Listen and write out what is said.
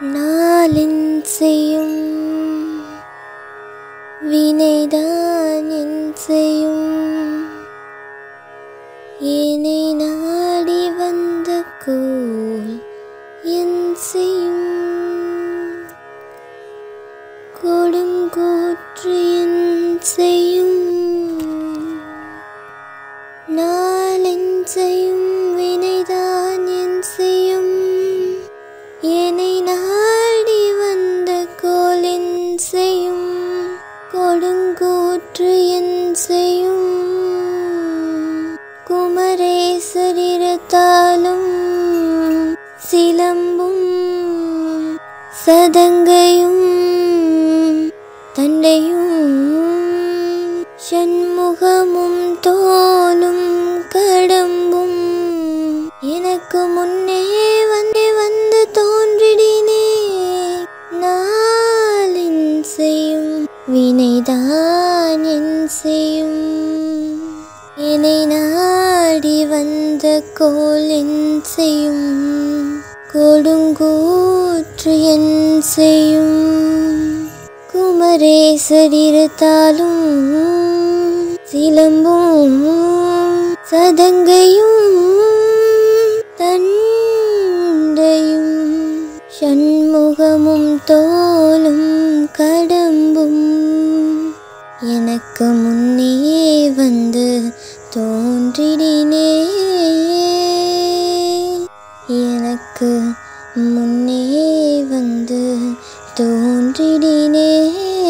நாளின் செய்யும் வினைதான் என் செய்யும் என்னை நாடி வந்த கோல் என் செய்யும் கொடுங்கூற்று என் செய்யும் நாளின் செய்யும் வினைதான் என் செய்யும் என்னை நாடி வந்த கோலின் செய்யும் கொடுங்கூற்று என் செய்யும் குமரேசரிரத்தாலும் சிலம்பும் சதங்கையும் தண்டையும் சண்முகமும் தோலும் கடம்பும் எனக்கு முன்னே வந்தே வந்து தோன்றிடினே நாளின் செய்யும் வினைதான் என் செய்யும் என்னை நாடி வந்த கோலின் செய்யும் கொடுங்கூற்று என் செய்யும் குமரேசரிரத்தாலும் சிலம்பும் சதங்கையும் தண்டையும் சண்முகமும் தோலும் கடம்பும் எனக்கு முன்னே வந்து தோன்றிடினே எனக்கு முன்னே வந்து தோன்றிடினே